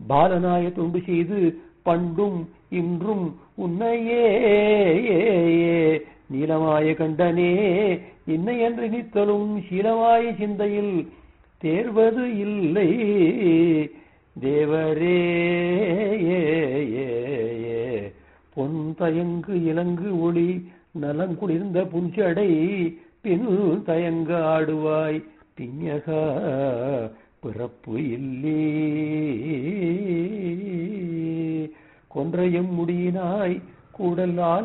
பாலனாய தொண்டு செய்து பண்டும் இன்றும் உன்னையே நீலமாய கண்டனே இன்னை என்று நித்தலும் சீலமாய சிந்தையில் தேர்வது இல்லை தேவரே பொன் தயங்கு இலங்கு ஒளி நலங்குளிர்ந்த புஞ்சடை பின் தயங்க ஆடுவாய் பிஞகா பிறப்பு இல்லே கொன்றையும் முடியினாய் கூடல்